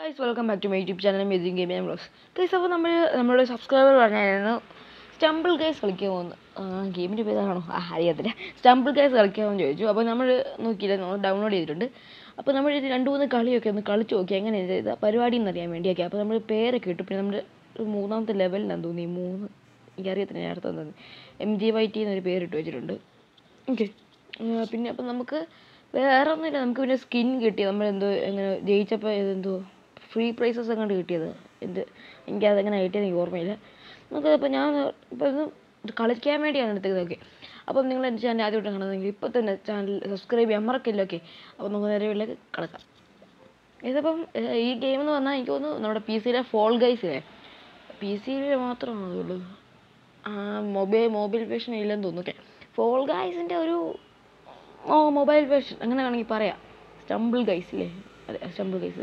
Guys welcome back to my YouTube channel music gaming blogs guys അപ്പോൾ നമ്മൾ നമ്മുടെ subscriber പറഞ്ഞായിരുന്നു സ്റ്റംബിൾ ഗൈസ് കളിക്കാൻ പോകുന്നു ഗെയിമിൻ്റെ പേരാണോ ആ അറിയത്തില്ല സ്റ്റംബിൾ ഗൈസ് കളിക്കാമെന്ന് ചോദിച്ചു അപ്പോൾ നമ്മൾ നോക്കിയില്ല നമ്മൾ ഡൗൺലോഡ് ചെയ്തിട്ടുണ്ട് അപ്പോൾ നമ്മൾ ഇത് രണ്ട് മൂന്ന് കളിയൊക്കെ ഒന്ന് കളിച്ച് നോക്കി എങ്ങനെ ചെയ്ത പരിപാടി എന്നറിയാൻ വേണ്ടിയൊക്കെ അപ്പോൾ നമ്മൾ പേരൊക്കെ ഇട്ടു പിന്നെ നമ്മുടെ ഒരു മൂന്നാമത്തെ ലെവലിനാന്ന് തോന്നി ഈ മൂന്ന് എനിക്കറിയത്തില്ല ഞാൻ അടുത്ത തോന്നി എം ജി വൈ ടി എന്നൊരു പേരിട്ട് വെച്ചിട്ടുണ്ട് ഓക്കെ പിന്നെ അപ്പം നമുക്ക് വേറെ ഒന്നുമില്ല നമുക്ക് പിന്നെ സ്കിൻ കിട്ടി നമ്മളെന്തോ എങ്ങനെ ജയിച്ചപ്പോൾ എന്തോ ഫ്രീ പ്രൈസസ് എങ്ങാണ്ട് കിട്ടിയത് എന്ത് എനിക്കതെങ്ങനെ കിട്ടിയത് എനിക്ക് ഓർമ്മയില്ല നമുക്കതിപ്പോൾ ഞാൻ ഇപ്പോൾ ഇത് ഇത് കളിക്കാൻ വേണ്ടിയാണ് എടുത്തത് ഓക്കെ അപ്പം നിങ്ങൾ എൻ്റെ ചാനൽ ആദ്യമായിട്ട് കാണുന്നതെങ്കിൽ ഇപ്പോൾ തന്നെ ചാനൽ സബ്സ്ക്രൈബ് ചെയ്യാൻ മറക്കില്ല ഓക്കെ അപ്പോൾ നമുക്ക് നേരെ വീട്ടിലേക്ക് കിടക്കാം ഇതിപ്പം ഏഹ്, ഈ ഗെയിം എന്ന് പറഞ്ഞാൽ എനിക്ക് തോന്നുന്നു നമ്മുടെ പി സിയിലെ ഫോൾ ഗൈസിലെ പി സിയിൽ മാത്രമാണ് അതുള്ളൂ ആ മൊബൈൽ മൊബൈൽ വേർഷൻ ഇല്ലെന്ന് തോന്നുന്നു ഓക്കെ ഫോൾ ഗൈസിൻ്റെ ഒരു ഓ മൊബൈൽ വേർഷൻ അങ്ങനെ വേണമെങ്കിൽ പറയാം സ്റ്റംബിൾ ഗൈസ് ഇല്ലേ അതെ സ്റ്റംബിൾ ഗൈസ്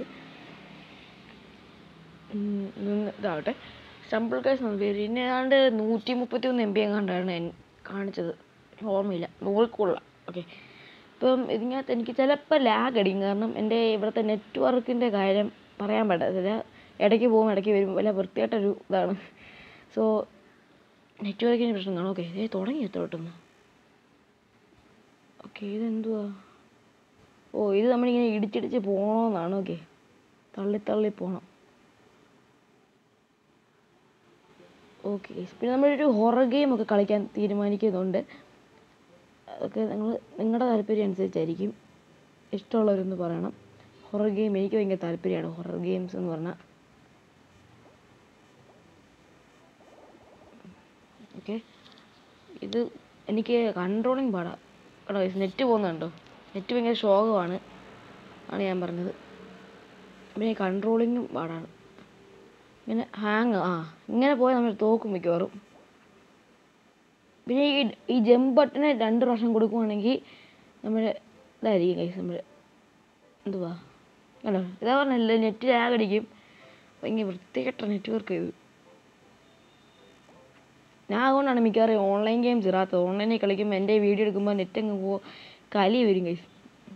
ഇതാവട്ടെ സ്റ്റംബിൾ ഗൈസ് എന്ന പേര് പിന്നെ ഏതാണ്ട് നൂറ്റി മുപ്പത്തി ഒന്ന് എം ബി എങ്ങാണ്ടാണ് എൻ കാണിച്ചത് ഓർമ്മയില്ല നൂറിക്കുള്ള ഓക്കെ ഇപ്പം ഇതിനകത്ത് എനിക്ക് ചിലപ്പോൾ ലാഗ് അടിക്കും കാരണം എൻ്റെ ഇവിടുത്തെ നെറ്റ്വർക്കിൻ്റെ കാര്യം പറയാൻ പറ്റത്തില്ല ഇടയ്ക്ക് പോകും ഇടയ്ക്ക് വരും വല്ല വൃത്തിയായിട്ടൊരു ഇതാണ് സോ നെറ്റ്വർക്കിന് പ്രശ്നം കാണും ഓക്കെ ഇതേ തുടങ്ങി എത്തോട്ടെന്ന് ഓക്കെ ഇതെന്തുവാ ഓ ഇത് നമ്മളിങ്ങനെ ഇടിച്ചിടിച്ച് പോകണമെന്നാണ് ഓക്കെ തള്ളി തള്ളി പോകണം ഓക്കെ പിന്നെ നമ്മളൊരു ഹൊറർ ഗെയിം ഒക്കെ കളിക്കാൻ തീരുമാനിക്കുന്നുണ്ട് അതൊക്കെ നിങ്ങൾ നിങ്ങളുടെ താല്പര്യം അനുസരിച്ചായിരിക്കും ഇഷ്ടമുള്ളവരൊന്ന് പറയണം ഹൊറർ ഗെയിം എനിക്ക് ഭയങ്കര താല്പര്യമാണ് ഹൊറർ ഗെയിംസ് എന്ന് പറഞ്ഞാൽ ഓക്കെ ഇത് എനിക്ക് കൺട്രോളിങ് പാടാം കേട്ടോ നെറ്റ് പോകുന്നുണ്ടോ നെറ്റ് ഭയങ്കര ശോകമാണ് ആണ് ഞാൻ പറഞ്ഞത് പിന്നെ കൺട്രോളിങ്ങും പാടാണ് ഇങ്ങനെ ഹാങ് ആ ഇങ്ങനെ പോയാൽ നമ്മൾ തോക്കും മിക്കവാറും പിന്നെ ഈ ഈ ജമ്പ് ബട്ടന് രണ്ട് പ്രാവശ്യം കൊടുക്കുവാണെങ്കിൽ നമ്മൾ ഇതായിരിക്കും കൈസ് നമ്മൾ എന്തുവാ കണ്ടോ ഇതാ പറഞ്ഞല്ലേ നെറ്റ് ലാഗ് അടിക്കും ഭയങ്കര വൃത്തികെട്ട നെറ്റ്വർക്ക് ഇത് ഞാൻ അതുകൊണ്ടാണ് മിക്കവാറും ഓൺലൈൻ ഗെയിംസ് ഇടാത്തത് ഓൺലൈനിൽ കളിക്കുമ്പോൾ എൻ്റെ വീഡിയോ എടുക്കുമ്പോൾ നെറ്റ് അങ്ങ് പോ കലി വരും കൈസ്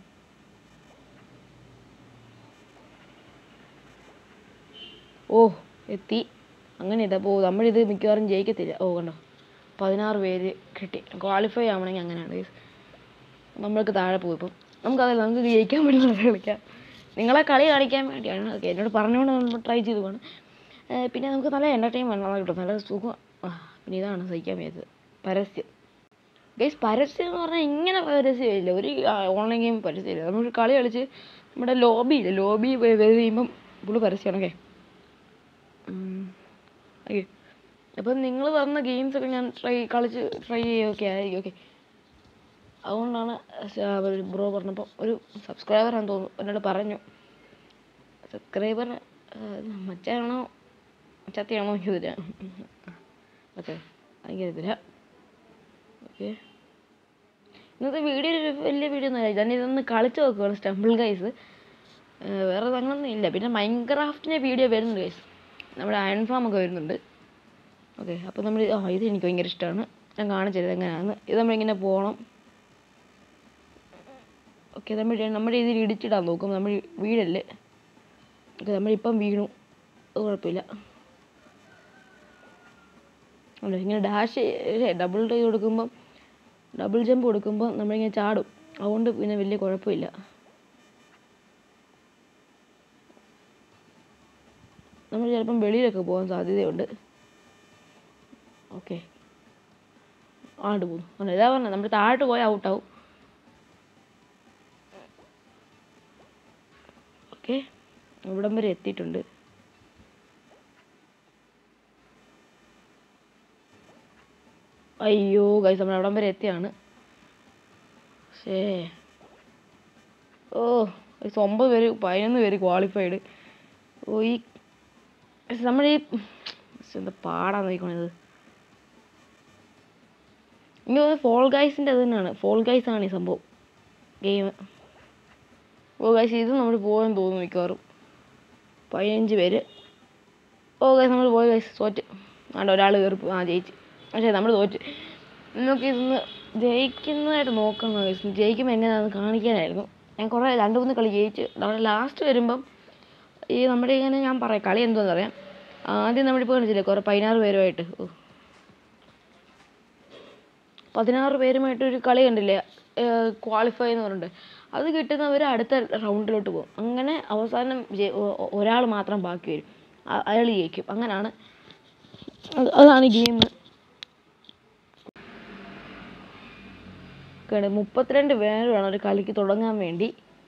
ഓ എത്തി അങ്ങനെ ഇതാ പോ നമ്മളിത് മിക്കവാറും ജയിക്കത്തില്ല ഓ കണ്ടോ പതിനാറ് പേര് കിട്ടി ക്വാളിഫൈ ആവണമെങ്കിൽ അങ്ങനെയാണ് ഗൈസ് നമ്മൾക്ക് താഴെ പോകും ഇപ്പം നമുക്കതല്ല നമുക്ക് ജയിക്കാൻ വേണ്ടി കളിക്കാം നിങ്ങളെ കളി കാണിക്കാൻ വേണ്ടിയാണ് ഓക്കെ എന്നോട് പറഞ്ഞുകൊണ്ട് നമ്മൾ ട്രൈ ചെയ്തു പോകണം പിന്നെ നമുക്ക് നല്ല എൻ്റർടൈൻമെൻറ്റ് കിട്ടും നല്ല സുഖം ആ, പിന്നെ ഇതാണ് സഹിക്കാൻ വയ്യാത്തത് പരസ്യം ഗൈസ് പരസ്യം എന്ന് പറഞ്ഞാൽ ഇങ്ങനെ പരസ്യമില്ല ഒരു ഓൺലൈൻ ഗെയിം പരസ്യമില്ല നമ്മൾ കളി കളിച്ച് നമ്മുടെ ലോബി ഇല്ല ലോബി വരെ ചെയ്യുമ്പം ഫുള്ള് പരസ്യമാണ് ഓക്കെ ഓക്കെ അപ്പം നിങ്ങൾ തന്ന ഗെയിംസ് ഒക്കെ ഞാൻ ട്രൈ കളിച്ച് ട്രൈ ചെയ്യുകയൊക്കെ ആയിരിക്കും ഓക്കെ അതുകൊണ്ടാണ് ബ്രോ പറഞ്ഞപ്പോൾ ഒരു സബ്സ്ക്രൈബർ ആണെന്ന് തോന്നുന്നു എന്നോട് പറഞ്ഞു സബ്സ്ക്രൈബർ മച്ചാണോ ചത്തിയാണോ ചോദിച്ചാൽ ഓക്കെ എനിക്കറിയത്തില്ല ഓക്കെ ഇന്നത്തെ വീഡിയോ ഒരു വലിയ വീഡിയോ ഒന്നും ഞാൻ ഇതൊന്ന് കളിച്ച് നോക്കുകയാണ് സ്റ്റംബിൾ ഗൈസ് വേറെ അങ്ങനൊന്നും ഇല്ല പിന്നെ മൈൻക്രാഫ്റ്റിൻ്റെ വീഡിയോ വരുന്നുണ്ട് ഗൈസ് നമ്മുടെ അയൺ ഫാം ഒക്കെ വരുന്നുണ്ട് ഓക്കെ അപ്പോൾ നമ്മൾ ആ ഇത് എനിക്ക് ഭയങ്കര ഇഷ്ടമാണ് ഞാൻ കാണിച്ചത് എങ്ങനെയാണെന്ന് ഇത് നമ്മളിങ്ങനെ പോകണം ഓക്കെ നമ്മൾ നമ്മുടെ ഇതിൽ ഇടിച്ചിടാൻ നോക്കും നമ്മൾ വീടല്ലേ ഓക്കെ നമ്മളിപ്പം വീണു അത് കുഴപ്പമില്ല അല്ല ഇങ്ങനെ ഡാഷ് ഡബിൾ ചെയ്ത് കൊടുക്കുമ്പം ഡബിൾ ജമ്പ് കൊടുക്കുമ്പോൾ നമ്മളിങ്ങനെ ചാടും അതുകൊണ്ട് പിന്നെ വലിയ കുഴപ്പമില്ല നമ്മൾ ചിലപ്പം വെളിയിലൊക്കെ പോകാൻ സാധ്യതയുണ്ട് ഓക്കെ ആണ്ട് പോകുന്നു അല്ല ഇതാ പറഞ്ഞത് നമ്മൾ താഴോട്ട് പോയാൽ ഔട്ടാവും ഓക്കെ ഇവിടം വരെ എത്തിയിട്ടുണ്ട് അയ്യോ ഗൈസ് നമ്മൾ അവിടം വരെ എത്തിയാണ് ശേ ഓ ഗൈസ് ഒമ്പത് പേര് പതിനൊന്ന് പേര് ക്വാളിഫൈഡ് ഓ ഈ നമ്മൾ ഈ എന്താ പാടാൻ നോക്കിക്കോണത് എനിക്ക് തോന്നുന്നത് ഫോൾ ഗൈസിൻ്റെ അത് തന്നെയാണ് ഫോൾ ഗൈസ് ആണ് ഈ സംഭവം ഗെയിം ഓ ഗൈസ് ഇത് നമ്മൾ പോകാൻ തോന്നുന്നു മിക്കവാറും പതിനഞ്ച് പേര് ഓ ഗൈസ് നമ്മൾ പോയി ഗൈസ് തോറ്റ് ആണ്ട് ഒരാൾ കയറി പോ- ആ ജയിച്ച് പക്ഷേ നമ്മൾ തോറ്റ് നമുക്ക് ഇന്ന് ജയിക്കുന്നതായിട്ട് നോക്കണം ഗൈസ് ജയിക്കുമ്പോൾ എങ്ങനെയാണെന്ന് കാണിക്കാനായിരുന്നു ഞാൻ കുറേ രണ്ട് മൂന്ന് കളി ജയിച്ച് നമ്മുടെ ലാസ്റ്റ് വരുമ്പം ഈ നമ്മുടെ ഇങ്ങനെ ഞാൻ പറയാം കളി എന്തോന്ന് പറയാം ആദ്യം നമ്മളിപ്പോൾ കാണിച്ചില്ലേ കുറേ പതിനാറ് പേരുമായിട്ട് ഓ പതിനാറ് പേരുമായിട്ട് ഒരു കളി കണ്ടില്ലേ ക്വാളിഫൈ എന്ന് പറഞ്ഞിട്ട് അത് കിട്ടുന്നവർ അടുത്ത റൗണ്ടിലോട്ട് പോകും അങ്ങനെ അവസാനം ഒരാൾ മാത്രം ബാക്കി വരും അ- അയാൾ ജയിക്കും അങ്ങനെയാണ് അത് അതാണ് ഗെയിം മുപ്പത്തിരണ്ട് പേര് വേണം ഒരു കളിക്ക് തുടങ്ങാൻ വേണ്ടി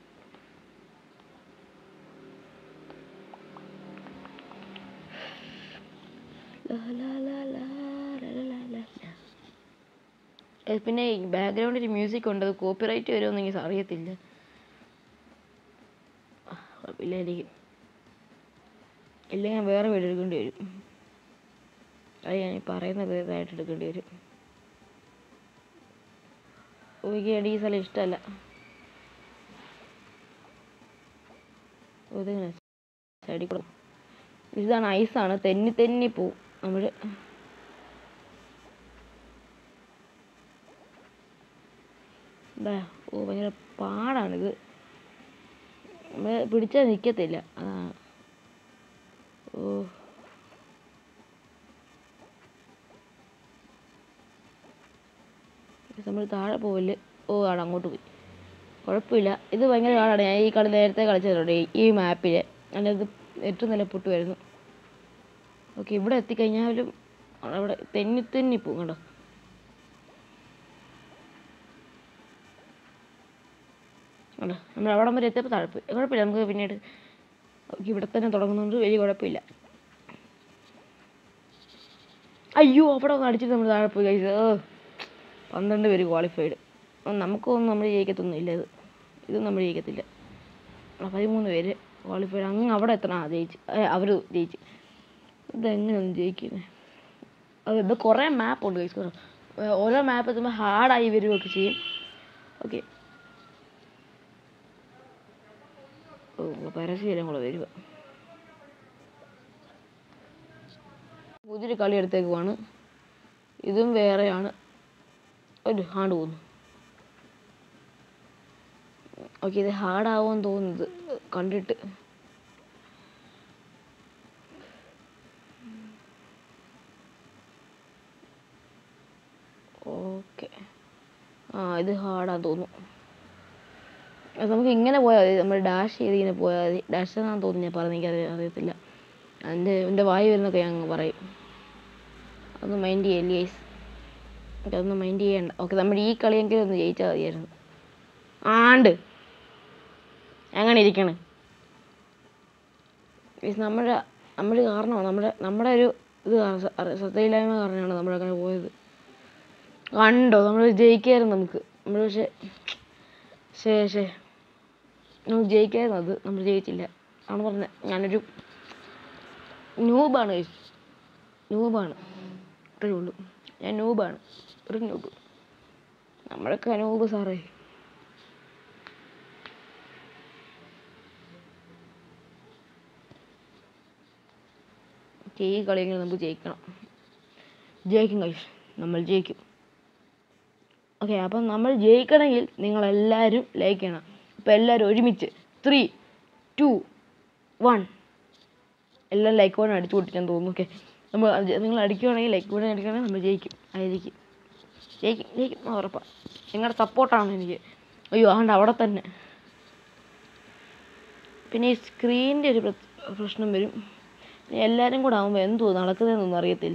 ലാ ലാ ലാ ലാ ലാ ലാ ലാ ലാ ലാ. ഏ, പിന്നെ ബാക്ക്ഗ്രൗണ്ടിൽ മ്യൂസിക് ഉണ്ട് അത് കോപ്പിറൈറ്റ് വരുമെന്ന് എനിക്ക് അറിയത്തില്ല ആ, കുഴപ്പമില്ലായിരിക്കും ഇല്ലെങ്കിൽ ഞാൻ വേറെ വീഡിയോ എടുക്കേണ്ടി വരും അത് ഞാൻ ഈ പറയുന്നത് ഇതായിട്ട് എടുക്കേണ്ടി വരും എനിക്ക് ഈ സ്ഥലം ഇഷ്ടമല്ല ഇതിങ്ങനെ സൈഡിൽ കൂടെ ഇതാണ് ഐസാണ് തെന്നി തെന്നി പോവും നമ്മൾ എന്താ ഓ ഭയങ്കര പാടാണിത് നമ്മൾ പിടിച്ചാൽ നിൽക്കത്തില്ല അതാണ് ഓ നമ്മൾ താഴെ പോവല് ഓ ആടെ അങ്ങോട്ട് പോയി കുഴപ്പമില്ല ഇത് ഭയങ്കര പാടാണ് ഞാൻ ഈ കളി നേരത്തെ കളിച്ചിട്ടുണ്ട് ഈ- ഈ മാപ്പിൽ അതിനകത്ത് ഏറ്റവും നല്ല പൊട്ട് വരുന്നു ഓക്കെ ഇവിടെ എത്തിക്കഴിഞ്ഞാലും അവിടെ തെന്നി തെന്നി പോകും കേട്ടോ കണ്ടോ നമ്മൾ അവിടെ വരെ എത്തിയപ്പോൾ താഴെ പോയി കുഴപ്പമില്ല നമുക്ക് പിന്നീട് ഓക്കെ ഇവിടെ തന്നെ തുടങ്ങുന്നതുകൊണ്ട് വലിയ കുഴപ്പമില്ല അയ്യോ അവിടെ ഒന്ന് അടിച്ചിട്ട് നമ്മൾ താഴെ പോയി കഴിച്ചത് ഓ പന്ത്രണ്ട് പേര് ക്വാളിഫൈഡ് നമുക്കൊന്നും നമ്മൾ ജയിക്കത്തൊന്നും ഇല്ല ഇത് ഇത് നമ്മൾ ജയിക്കത്തില്ല ആ, പതിമൂന്ന് പേര് ക്വാളിഫൈഡ് അങ്ങ് അവിടെ എത്തണം ആ ജയിച്ച് അവർ ജയിച്ച് ഇതെങ്ങനെയൊന്നും ജയിക്കുന്നത് അത് ഇത് കുറേ മാപ്പ് ഉണ്ട് guys. കേട്ടോ. ഏ, ഓരോ മാപ്പ് എത്തുമ്പോൾ ഹാർഡായി വരികയൊക്കെ ചെയ്യും ഓക്കെ ഓ പരസ്യം കൂടെ വരിക പുതിയൊരു കളി എടുത്തേക്കുവാണ് ഇതും വേറെയാണ് ഒരു ഹാർഡ് പോകുന്നു ഓക്കെ ഇത് ഹാർഡാവുമെന്ന് തോന്നുന്നത് കണ്ടിട്ട് ഓക്കെ ആ ഇത് ഹാർഡാന്ന് തോന്നുന്നു അത് നമുക്ക് ഇങ്ങനെ പോയാൽ മതി നമ്മൾ ഡാഷ് ചെയ്ത് ഇങ്ങനെ പോയാൽ മതി ഡാഷ് എന്നാന്ന് തോന്നുന്നു ഞാൻ പറഞ്ഞത് എനിക്ക് അറിയത്തില്ല എൻ്റെ എൻ്റെ വായി വരുന്നൊക്കെ ഞാൻ അങ്ങ് പറയും അതൊന്നും മൈൻഡ് ചെയ്യല്ലേ ഗൈസ് അതൊന്നും മൈൻഡ് ചെയ്യണ്ട ഓക്കെ നമ്മുടെ ഈ കളിയെങ്കിലും ഒന്ന് ജയിച്ചാൽ മതിയായിരുന്നു ആണ്ട് അങ്ങനെ ഇരിക്കണ് Guys, നമ്മുടെ നമ്മൾ കാരണമാണ് നമ്മുടെ നമ്മുടെ ഒരു ഇത് കാരണം സ- അറി- ശ്രദ്ധയില്ലായ്മ കാരണമാണ് നമ്മളങ്ങനെ പോയത് കണ്ടോ നമ്മൾ ജയിക്കായിരുന്നു നമുക്ക് നമ്മൾ പക്ഷേ ശേ ശേ നമ്മൾ ജയിക്കായിരുന്നു അത് നമ്മൾ ജയിച്ചില്ല ആണ് പറഞ്ഞത് ഞാനൊരു നൂബാണ് നൂബാണ് അത്രയേ ഉള്ളൂ ഞാൻ നൂബാണ് ഒരു നൂബ് നമ്മളൊക്കെ നൂബ് സാറേ ഓക്കേ, ഈ കളിയെങ്കിലും നമുക്ക് ജയിക്കണം ജയിക്കും കഴിച്ചു നമ്മൾ ജയിക്കും ഓക്കെ അപ്പം നമ്മൾ ജയിക്കണമെങ്കിൽ നിങ്ങളെല്ലാവരും ലൈക്ക് ചെയ്യണം അപ്പം എല്ലാവരും ഒരുമിച്ച് ത്രീ ടു വൺ എല്ലാം ലൈക്ക് ബട്ടൺ അടിച്ചു പൊട്ടിക്കാൻ തോന്നുന്നു ഓക്കെ നമ്മൾ അത് നിങ്ങൾ അടിക്കുകയാണെങ്കിൽ ലൈക്ക് ബട്ടൺ അടിക്കുകയാണെങ്കിൽ നമ്മൾ ജയിക്കും ആയിരിക്കും ജയിക്കും ജയിക്കും ആ ഉറപ്പാണ് നിങ്ങളുടെ സപ്പോർട്ടാണ് എനിക്ക് അയ്യോ ആണ്ട് അവിടെ തന്നെ പിന്നെ ഈ സ്ക്രീനിൻ്റെ ഒരു പ്രത്- പ്രശ്നം വരും പിന്നെ എല്ലാവരും കൂടെ ആകുമ്പോൾ എന്തോ നടക്കുന്നതെന്നൊന്നും അറിയത്തില്ല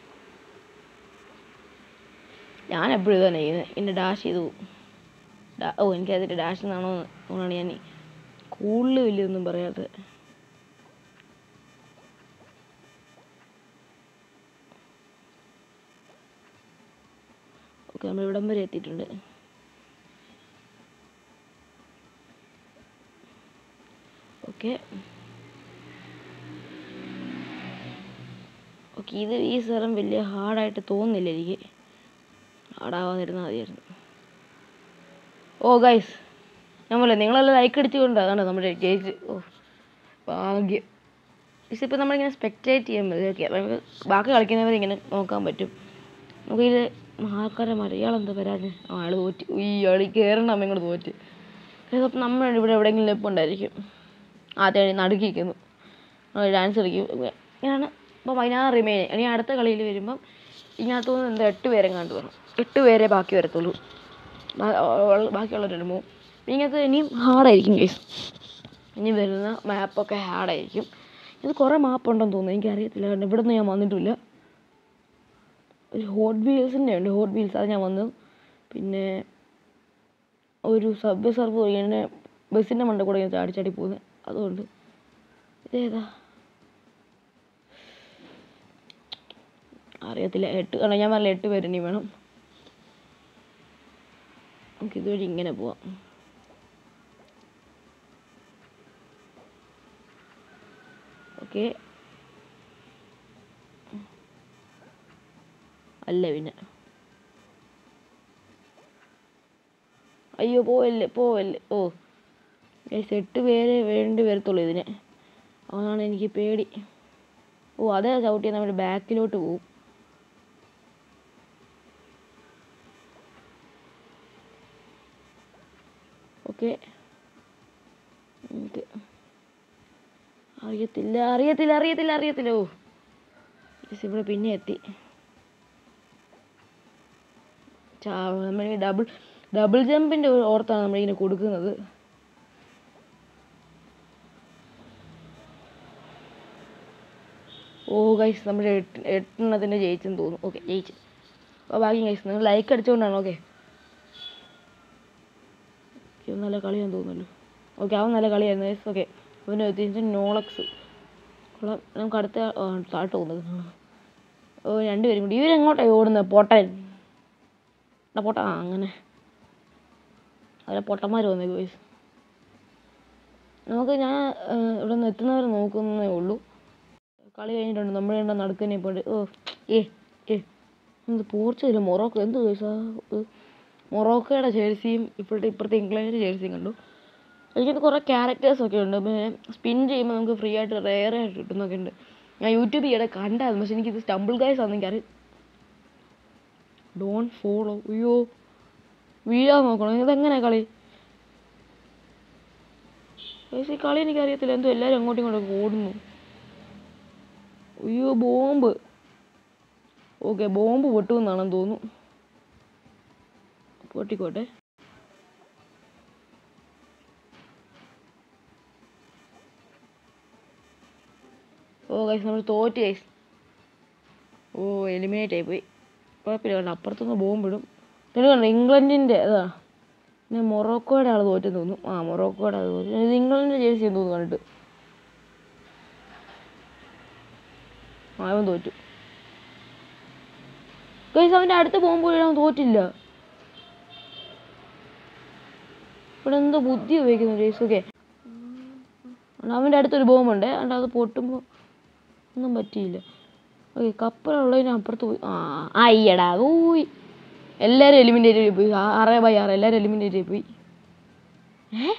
ഞാൻ എപ്പോഴും ഇത് തന്നെ ചെയ്യുന്നത് പിന്നെ ഡാഷ് ചെയ്തു പോകും ഡാ- ഓ എനിക്കതിൻ്റെ ഡാഷ് എന്നാണോ അതുകൊണ്ടാണ് ഞാൻ കൂടുതൽ വലിയൊന്നും പറയാത്തത് ഓക്കെ നമ്മൾ ഇവിടം വരെ എത്തിയിട്ടുണ്ട് ഓക്കെ ഓക്കെ ഇത് ഈ സ്ഥലം വലിയ ഹാർഡായിട്ട് തോന്നുന്നില്ല എനിക്ക് ഹാർഡാവാതിരുന്നാൽ മതിയായിരുന്നു ഓ ഗൈസ് ഞാൻ പോലെ നിങ്ങളെല്ലാം ലൈക്ക് അടിച്ചുകൊണ്ട് അതാണ് നമ്മുടെ ജയിച്ച് ഓ ഭാഗ്യം പക്ഷെ ഇപ്പം നമ്മളിങ്ങനെ സ്പെക്ടേറ്റ് ചെയ്യാൻ മതി ഓക്കെ നമുക്ക് ബാക്കി കളിക്കുന്നവരെ ഇങ്ങനെ നോക്കാൻ പറ്റും നമുക്കിത് ആൾക്കാരെ മലയാളം എന്താ വരാന് ആ ആള് തോറ്റ് ഈ ആളി കയറണ്ട അമ്മ ഇങ്ങോട്ട് തോറ്റ് അപ്പം നമ്മൾ ഇവിടെ എവിടെയെങ്കിലും നിൽപ്പുണ്ടായിരിക്കും ആദ്യം നടുക്കിക്കുന്നു ഡാൻസ് കളിക്കും ഇങ്ങനെയാണ് ഇപ്പോൾ പതിനാറ് റിമൈൻ ഇനി അടുത്ത കളിയിൽ വരുമ്പം ഇതിനകത്തു നിന്ന് എന്താ എട്ട് പേരെ കണ്ടു വരണം എട്ട് പേരെ ബാക്കി വരത്തുള്ളൂ ബാ- ഉള്ള- ബാക്കിയുള്ളവരെല്ലാം പോവും ഇങ്ങനത്തെ ഇനിയും ഹാർഡായിരിക്കും കേസ് ഇനി വരുന്ന മാപ്പൊക്കെ ഹാർഡായിരിക്കും ഇത് കുറേ മാപ്പ് ഉണ്ടെന്ന് തോന്നുന്നു എനിക്കറിയത്തില്ല കാരണം ഇവിടെ നിന്ന് ഞാൻ വന്നിട്ടില്ല ഒരു ഹോട്ട് വീൽസിൻ്റെ ഉണ്ട് ഹോട്ട് വീൽസ് അത് ഞാൻ വന്നു പിന്നെ ഒരു സബ് സർവ് ഇങ്ങനെ ബസ്സിൻ്റെ മണ്ട കൂടെ ഇങ്ങനെ ചാടി ചാടി പോകുന്നത് അതുകൊണ്ട് ഇതേതാ അറിയത്തില്ല എട്ട് കാരണം ഞാൻ പറഞ്ഞ എട്ട് പേര് ഇനി വേണം നമുക്ക് ഇതുവഴി ഇങ്ങനെ പോവാം ഓക്കെ അല്ല പിന്നെ അയ്യോ പോവല്ലേ പോവല്ലേ ഓ ഗൈസ് എട്ട് പേരെ വേണ്ടി വരത്തുള്ളൂ ഇതിന് അതാണ് എനിക്ക് പേടി ഓ അതേ ചവിട്ടി നമ്മുടെ ബാക്കിലോട്ട് പോവും ഓക്കെ അറിയത്തില്ല അറിയത്തില്ല അറിയത്തില്ല അറിയത്തില്ല ഓ ഗൈസ് ഇവിടെ പിന്നെ എത്തി ചാ നമ്മൾ ഡബിൾ ഡബിൾ ജമ്പിൻ്റെ ഓർത്താണ് നമ്മളിങ്ങനെ കൊടുക്കുന്നത് ഓ ഗൈസ് നമ്മൾ എട്ട് എട്ടെണ്ണത്തിൻ്റെ ജയിച്ചെന്ന് തോന്നുന്നു ഓക്കെ ജയിച്ചു അപ്പോൾ ബാക്കി ഗൈസ് നിങ്ങൾ ലൈക്ക് അടിച്ചുകൊണ്ടാണ് ഓക്കെ നല്ല കളിയാന്ന് തോന്നുന്നല്ലോ ഓക്കെ അവൻ നല്ല കളിയായിരുന്നു ഗൈസ് ഓക്കെ അവന് എത്തിയിട്ട് നോളക്സ് കൊള്ളാം നമുക്ക് അടുത്ത ആ, താഴോട്ട് പോകുന്നത് ഓ രണ്ടുപേരും കൂടി ഇവരെങ്ങോട്ടാണ് ഓടുന്നത് പൊട്ടൻ എടാ പൊട്ട ആ അങ്ങനെ അവരെ പൊട്ടന്മാർ വന്നേ ഗോയ്സ് നമുക്ക് ഞാൻ ആ, ഇവിടെ നിന്ന് എത്തുന്നവരെ നോക്കുന്നേ ഉള്ളൂ കളി കഴിഞ്ഞിട്ടുണ്ട് നമ്മൾ കണ്ട നടക്കുന്നേ ഇപ്പോൾ ഓ ഏ ഏ എന്ത് പോർച്ചുഗൽ മൊറോക്കോ എന്ത് ഗോയ്സാ മൊറോക്കോയുടെ ജേഴ്സിയും ഇപ്പോഴത്തെ ഇപ്പുറത്തെ ഇംഗ്ലണ്ടിൻ്റെ ജേഴ്സിയും കണ്ടു എനിക്കത് കുറേ ക്യാരക്ടേഴ്സ് ഒക്കെ ഉണ്ട് പിന്നെ സ്പിൻ ചെയ്യുമ്പോൾ നമുക്ക് ഫ്രീ ആയിട്ട് റെയർ ആയിട്ട് കിട്ടുന്നൊക്കെ ഉണ്ട് ഞാൻ യൂട്യൂബിൽ ഈയിടെ കണ്ടായിരുന്നു പക്ഷെ എനിക്കിത് സ്റ്റംബിൾ ഗൈസ് ആണെന്ന് എനിക്കറിയാം ഡോൺ ഫോളോ അയ്യോ വീഴാൻ നോക്കണം ഇതെങ്ങനെ കളി ഗൈസ്, ഈ കളി എനിക്കറിയത്തില്ല എന്തോ എല്ലാവരും അങ്ങോട്ടും ഇങ്ങോട്ടും ഓടുന്നു അയ്യോ ബോംബ് ഓക്കെ ബോംബ് പൊട്ടുമെന്നാണെന്ന് തോന്നുന്നു പൊട്ടിക്കോട്ടെ ഓ ഗൈസ് നമ്മൾ തോറ്റ് ഗൈസ് ഓ എലിമിനേറ്റ് ആയി പോയി കുഴപ്പമില്ല കണ്ട അപ്പുറത്തുനിന്ന് ബോംബ് ഇടും പിന്നെ കണ്ടോ ഇംഗ്ലണ്ടിൻ്റെ അതാ പിന്നെ മൊറോക്കോയുടെ ആൾ തോറ്റെന്ന് തോന്നുന്നു ആ മൊറോക്കോയുടെ ആൾ തോറ്റു ഇത് ഇംഗ്ലണ്ടിൻ്റെ ജേഴ്സി എന്ന് തോന്നുന്നു കണ്ടിട്ട് ആ അവൻ തോറ്റു ഗൈസ് അവൻ്റെ അടുത്ത ബോംബ് വീഴാൻ അവൻ തോറ്റില്ല ഇവിടെ എന്തോ ബുദ്ധി ഉപയോഗിക്കുന്നു ജേഴ്സ് ഓക്കെ അവൻ്റെ അടുത്തൊരു ബോംബുണ്ട് അതുകൊണ്ട് അത് പൊട്ടുമ്പോൾ ഒന്നും പറ്റിയില്ല ഓക്കെ കപ്പലുള്ളതിന് അപ്പുറത്ത് പോയി ആ അയ്യടാ ഊയ് എല്ലാവരും എലിമിനേറ്റ് ആയി പോയി ആ- ആറ് ബൈ ആറ് എല്ലാവരും എലിമിനേറ്റ് ആയി പോയി ഏ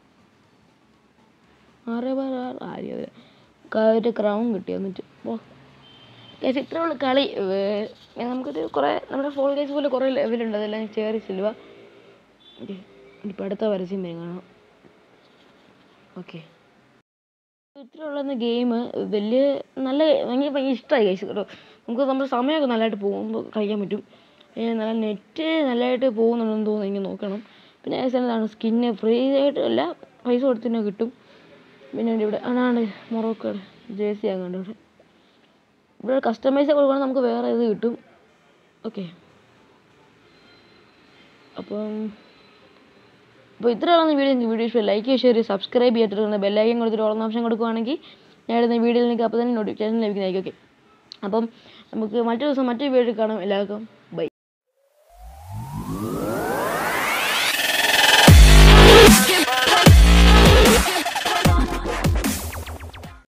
ആറ് ബൈ ആറ് ആരും ഒരു ക്രൗൺ കിട്ടി എന്നിട്ട് ഓ കേസ് ഇത്രേ ഉള്ളൂ കളി വേ- ഇനി നമുക്കൊരു കുറേ നമ്മുടെ ഫോൾ കേസ് പോലെ കുറേ ലെവലുണ്ട് അതെല്ലാം ചേറി സിൽവ ഓക്കെ ഇനിയിപ്പോൾ അടുത്ത പരസ്യം വരും കാണാം ഓക്കെ ഇത്രേ ഉള്ള ഗെയിം വലിയ നല്ല ഭയങ്കര ഭയങ്കര ഇഷ്ടമായി കഴിച്ചു കേട്ടോ നമുക്ക് നമ്മുടെ സമയമൊക്കെ നല്ലതായിട്ട് പോകുമ്പോൾ കളിക്കാൻ പറ്റും ഏ, നല്ല നെറ്റ് നല്ലതായിട്ട് പോകുന്നുണ്ടെന്ന് തോന്നുന്നു എനിക്ക് നോക്കണം പിന്നെ guys എന്താണ് സ്കിന്ന് ഫ്രീ ആയിട്ട് അല്ല പൈസ കൊടുത്ത് തന്നെ കിട്ടും പിന്നെ ഉണ്ട് ഇവിടെ അതാണ് മൊറോക്കോയുടെ ജേഴ്സി ആകണ്ട ഇവിടെ ഇവിടെ കസ്റ്റമൈസ് കൊടുക്കുകയാണെങ്കിൽ നമുക്ക് വേറെ ഇത് കിട്ടും ഓക്കെ അപ്പം അപ്പോൾ ഇത്രയുള്ള വീഡിയോ നിങ്ങൾക്ക് വീഡിയോ ഇഷ്ടം ലൈക്ക് ഷെയർ സബ്സ്ക്രൈബ് ചെയ്തിട്ട് ബെല്ലൈക്കൻ കൊടുത്തിട്ട് ഓളം ഓപ്ഷൻ കൊടുക്കുകയാണെങ്കിൽ ഞാൻ ഇടുന്ന വീഡിയോയിൽ നിങ്ങൾക്ക് അപ്പോൾ തന്നെ നോട്ടിഫിക്കേഷൻ ലഭിക്കുന്നതായിരിക്കും ഓക്കെ അപ്പം നമുക്ക് മറ്റു ദിവസം മറ്റൊരു വീഡിയോ കാണാം എല്ലാവർക്കും ബൈ